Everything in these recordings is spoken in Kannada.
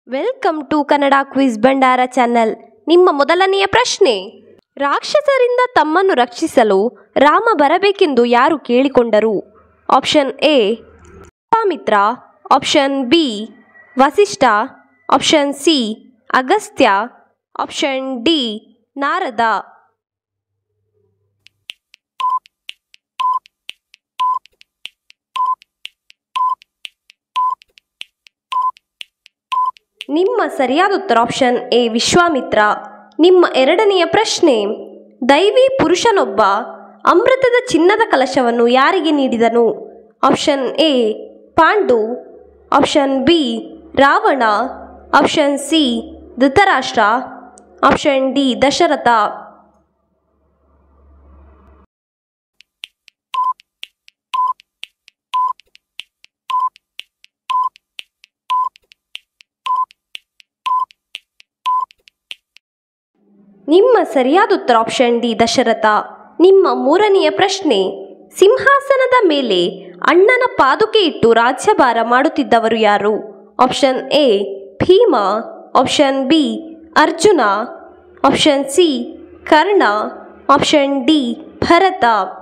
welcome to Kannada quiz Bhandara channel ನಿಮ್ಮ ಮೊದಲನೆಯ ಪ್ರಶ್ನೆ ರಾಕ್ಷಸರಿಂದ ತಮ್ಮನ್ನು ರಕ್ಷಿಸಲು ರಾಮ ಬರಬೇಕೆಂದು ಯಾರು ಕೇಳಿಕೊಂಡರು option A Vishwamitra option B Vasishtha option C Agastya option D Narada ನಿಮ್ಮ ಸರಿಯಾದ ಉತ್ತರ ಆಪ್ಷನ್ ಎ ವಿಶ್ವಾಮಿತ್ರ ನಿಮ್ಮ ಎರಡನೆಯ ಪ್ರಶ್ನೆ ದೈವಿ ಪುರುಷನೊಬ್ಬ ಅಮೃತದ ಚಿನ್ನದ ಕಲಶವನ್ನು ಯಾರಿಗೆ ನೀಡಿದನು option A Pandu option B Ravana option C Dhritarashtra option D Dasharatha ನಿಮ್ಮ ಸರಿಯಾದ ಉತ್ತರ ಆಪ್ಷನ್ ಡಿ ದಶರಥ ನಿಮ್ಮ ಮೂರನೆಯ ಪ್ರಶ್ನೆ ಸಿಂಹಾಸನದ ಮೇಲೆ ಅಣ್ಣನ ಪಾದುಕೆ ಇಟ್ಟು ರಾಜ್ಯಭಾರ ಮಾಡುತ್ತಿದ್ದವರು ಯಾರು option A Bhima option B Arjuna option C Karna option D Bharata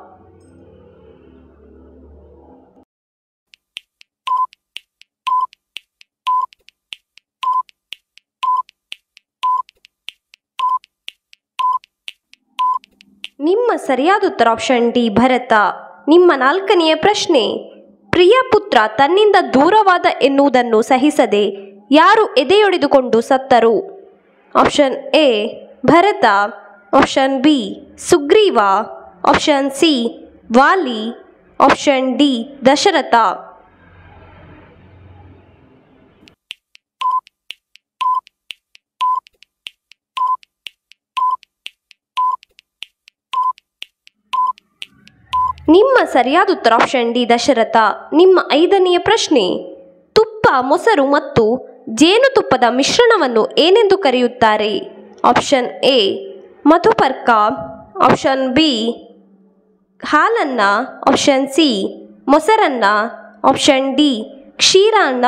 ನಿಮ್ಮ ಸರಿಯಾದ ಉತ್ತರ ಆಪ್ಷನ್ ಡಿ ಭರತ ನಿಮ್ಮ ನಾಲ್ಕನೆಯ ಪ್ರಶ್ನೆ ಪ್ರಿಯ ಪುತ್ರ ತನ್ನಿಂದ ದೂರವಾದ ಎನ್ನುವುದನ್ನು ಸಹಿಸದೆ ಯಾರು ಎದೆಯೊಡೆದುಕೊಂಡು ಸತ್ತರು option A Bharata option B Sugriva option C Vali option D Dasharatha ನಿಮ್ಮ ಸರಿಯಾದ ಉತ್ತರ ಆಪ್ಷನ್ ಡಿ ದಶರಥ ನಿಮ್ಮ ಐದನೆಯ ಪ್ರಶ್ನೆ ತುಪ್ಪ ಮೊಸರು ಮತ್ತು ಜೇನುತುಪ್ಪದ ಮಿಶ್ರಣವನ್ನು ಏನೆಂದು ಕರೆಯುತ್ತಾರೆ ಆಪ್ಷನ್ ಎ ಮಧುಪರ್ಕ ಆಪ್ಷನ್ ಬಿ ಹಾಲನ್ನ ಆಪ್ಷನ್ ಸಿ ಮೊಸರನ್ನ ಆಪ್ಷನ್ ಡಿ ಕ್ಷೀರಾನ್ನ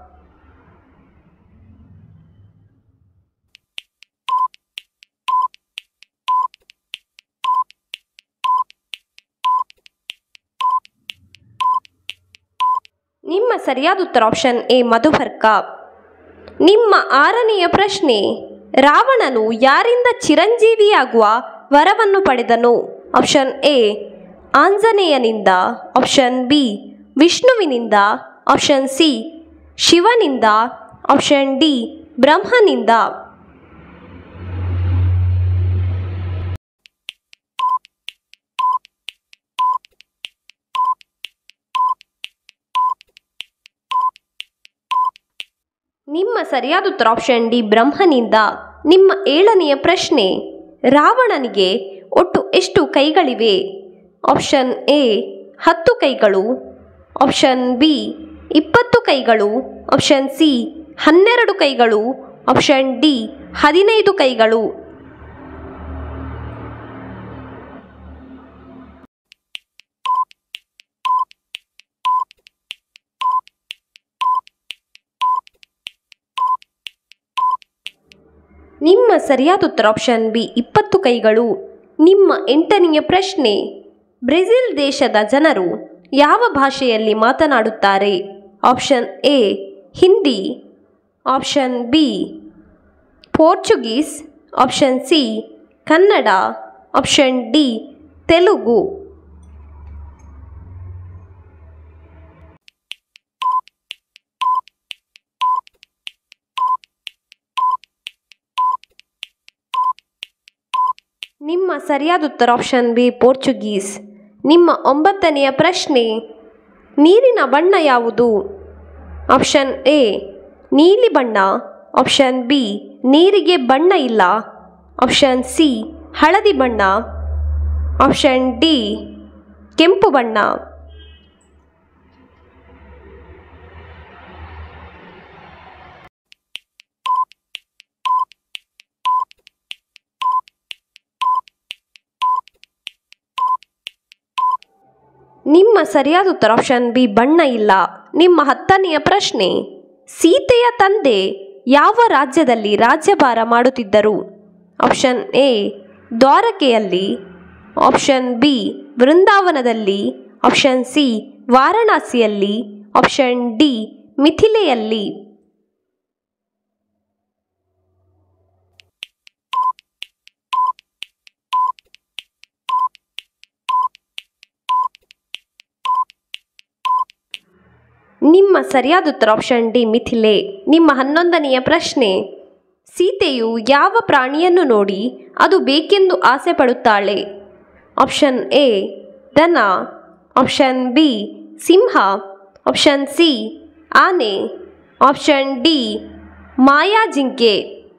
ನಿಮ್ಮ ಸರಿಯಾದ ಉತ್ತರ ಆಪ್ಷನ್ ಎ ಮಧುಪರ್ಕ ನಿಮ್ಮ ಆರನೆಯ ಪ್ರಶ್ನೆ ರಾವಣನು ಯಾರಿಂದ ಚಿರಂಜೀವಿಯಾಗುವ ವರವನ್ನು ಪಡೆದನು ಆಪ್ಷನ್ ಎ ಆಂಜನೇಯನಿಂದ ಆಪ್ಷನ್ ಬಿ ವಿಷ್ಣುವಿನಿಂದ ಆಪ್ಷನ್ ಸಿ ಶಿವನಿಂದ ಆಪ್ಷನ್ ಡಿ ಬ್ರಹ್ಮನಿಂದ ನಿಮ್ಮ ಸರಿಯಾದ ಉತ್ತರ ಆಪ್ಷನ್ ಡಿ ಬ್ರಹ್ಮನಿಂದ ನಿಮ್ಮ ಏಳನೆಯ ಪ್ರಶ್ನೆ ರಾವಣನಿಗೆ ಒಟ್ಟು ಎಷ್ಟು ಕೈಗಳಿವೆ ಆಪ್ಷನ್ ಎ ಹತ್ತು ಕೈಗಳು ಆಪ್ಷನ್ ಬಿ ಇಪ್ಪತ್ತು ಕೈಗಳು ಆಪ್ಷನ್ ಸಿ ಹನ್ನೆರಡು ಕೈಗಳು ಆಪ್ಷನ್ ಡಿ ಹದಿನೈದು ಕೈಗಳು ನಿಮ್ಮ ಸರಿಯಾದ ಉತ್ತರ ಆಪ್ಷನ್ ಬಿ ಇಪ್ಪತ್ತು ಕೈಗಳು ನಿಮ್ಮ ಎಂಟನೆಯ ಪ್ರಶ್ನೆ ಬ್ರೆಜಿಲ್ ದೇಶದ ಜನರು ಯಾವ ಭಾಷೆಯಲ್ಲಿ ಮಾತನಾಡುತ್ತಾರೆ option A Hindi option B Portuguese option C Kannada option D Telugu ನಿಮ್ಮ ಸರಿಯಾದ ಉತ್ತರ ಆಪ್ಷನ್ ಬಿ ಪೋರ್ಚುಗೀಸ್ ನಿಮ್ಮ ಒಂಬತ್ತನೆಯ ಪ್ರಶ್ನೆ ನೀರಿನ ಬಣ್ಣ ಯಾವುದು ಆಪ್ಷನ್ ಎ ನೀಲಿ ಬಣ್ಣ ಆಪ್ಷನ್ ಬಿ ನೀರಿಗೆ ಬಣ್ಣ ಇಲ್ಲ ಆಪ್ಷನ್ ಸಿ ಹಳದಿ ಬಣ್ಣ ಆಪ್ಷನ್ ಡಿ ಕೆಂಪು ಬಣ್ಣ ನಿಮ್ಮ ಸರಿಯಾದ ಉತ್ತರ ಆಪ್ಷನ್ ಬಿ ಬಣ್ಣ ಇಲ್ಲ ನಿಮ್ಮ ಹತ್ತನೆಯ ಪ್ರಶ್ನೆ ಸೀತೆಯ ತಂದೆ ಯಾವ ರಾಜ್ಯದಲ್ಲಿ ರಾಜ್ಯಭಾರ ಮಾಡುತ್ತಿದ್ದರು ಆಪ್ಷನ್ ಎ ದ್ವಾರಕೆಯಲ್ಲಿ ಆಪ್ಷನ್ ಬಿ ವೃಂದಾವನದಲ್ಲಿ ಆಪ್ಷನ್ ಸಿ ವಾರಣಾಸಿಯಲ್ಲಿ ಆಪ್ಷನ್ ಡಿ ಮಿಥಿಲೆಯಲ್ಲಿ ನಿಮ್ಮ ಸರಿಯಾದ ಉತ್ತರ ಆಪ್ಷನ್ ಡಿ ಮಿಥಿಲೆ ನಿಮ್ಮ ಹನ್ನೊಂದನೆಯ ಪ್ರಶ್ನೆ ಸೀತೆಯು ಯಾವ ಪ್ರಾಣಿಯನ್ನು ನೋಡಿ ಅದು ಬೇಕೆಂದು ಆಸೆ ಪಡುತ್ತಾಳೆ ಆಪ್ಷನ್ ಎ ದನ ಆಪ್ಷನ್ ಬಿ ಸಿಂಹ ಆಪ್ಷನ್ ಸಿ ಆನೆ ಆಪ್ಷನ್ ಡಿ ಮಾಯಾ ಜಿಂಕೆ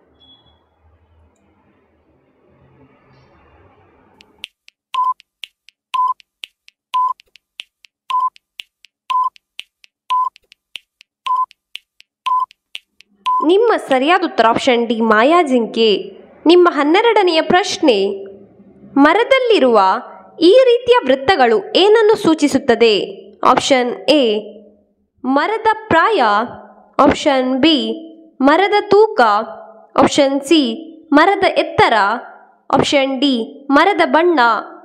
ನಿಮ್ಮ ಸರಿಯಾದ ಉತ್ತರ ಆಪ್ಷನ್ ಡಿ ಮಾಯಾ ಜಿಂಕೆ ನಿಮ್ಮ ಹನ್ನೆರಡನೆಯ ಪ್ರಶ್ನೆ ಮರದಲ್ಲಿರುವ ಈ ರೀತಿಯ ವೃತ್ತಗಳು ಏನನ್ನು ಸೂಚಿಸುತ್ತದೆ ಆಪ್ಷನ್ ಎ ಮರದ ಪ್ರಾಯ ಆಪ್ಷನ್ ಬಿ ಮರದ ತೂಕ ಆಪ್ಷನ್ ಸಿ ಮರದ ಎತ್ತರ ಆಪ್ಷನ್ ಡಿ ಮರದ ಬಣ್ಣ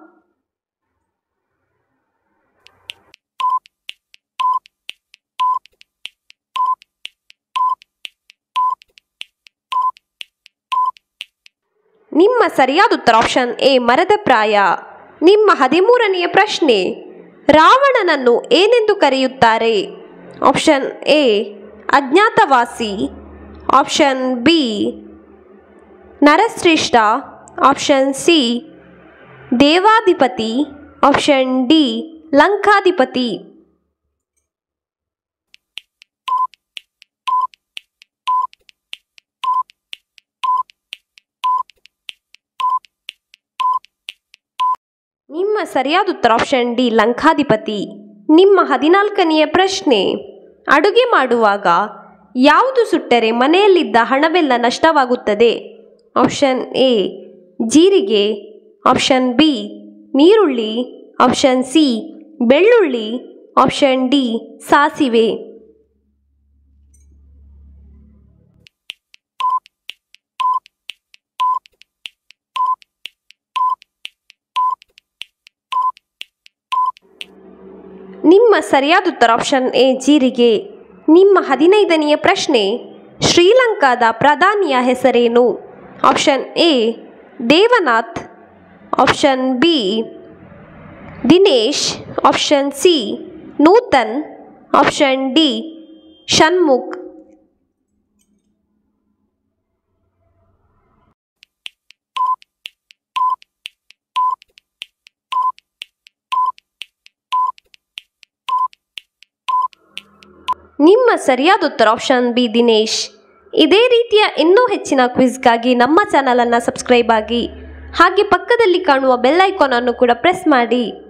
ನಿಮ್ಮ ಸರಿಯಾದ ಉತ್ತರ ಆಪ್ಷನ್ ಎ ಮರದ ಪ್ರಾಯ ನಿಮ್ಮ ಹದಿಮೂರನೆಯ ಪ್ರಶ್ನೆ ರಾವಣನನ್ನು ಏನೆಂದು ಕರೆಯುತ್ತಾರೆ ಆಪ್ಷನ್ ಎ ಅಜ್ಞಾತವಾಸಿ ಆಪ್ಷನ್ ಬಿ ನರಶ್ರೇಷ್ಠ ಆಪ್ಷನ್ ಸಿ ದೇವಾಧಿಪತಿ ಆಪ್ಷನ್ ಡಿ ಲಂಕಾಧಿಪತಿ ನಿಮ್ಮ ಸರಿಯಾದ ಉತ್ತರ ಆಪ್ಷನ್ ಡಿ ಲಂಕಾಧಿಪತಿ ನಿಮ್ಮ ಹದಿನಾಲ್ಕನೆಯ ಪ್ರಶ್ನೆ ಅಡುಗೆ ಮಾಡುವಾಗ ಯಾವುದು ಸುಟ್ಟರೆ ಮನೆಯಲ್ಲಿದ್ದ ಹಣವೆಲ್ಲ ನಷ್ಟವಾಗುತ್ತದೆ ಆಪ್ಷನ್ ಎ ಜೀರಿಗೆ ಆಪ್ಷನ್ ಬಿ ನೀರುಳ್ಳಿ ಆಪ್ಷನ್ ಸಿ ಬೆಳ್ಳುಳ್ಳಿ ಆಪ್ಷನ್ ಡಿ ಸಾಸಿವೆ ನಿಮ್ಮ ಸರಿಯಾದ ಉತ್ತರ ಆಪ್ಷನ್ ಎ ಜೀರಿಗೆ ನಿಮ್ಮ ಹದಿನೈದನೆಯ ಪ್ರಶ್ನೆ ಶ್ರೀಲಂಕಾದ ಪ್ರಧಾನಿಯ ಹೆಸರೇನು option A Devnath option B Dinesh option C Nutan option D Shanmukh ನಿಮ್ಮ ಸರಿಯಾದ ಉತ್ತರ ಆಪ್ಷನ್ ಬಿ ದಿನೇಶ್ ಇದೇ ರೀತಿಯ ಇನ್ನೂ ಹೆಚ್ಚಿನ ಕ್ವಿಜ್ಗಾಗಿ ನಮ್ಮ ಚಾನಲನ್ನು ಸಬ್ಸ್ಕ್ರೈಬ್ ಆಗಿ ಹಾಗೆ ಪಕ್ಕದಲ್ಲಿ ಕಾಣುವ ಬೆಲ್ ಐಕಾನ್ ಅನ್ನು ಕೂಡ ಪ್ರೆಸ್ ಮಾಡಿ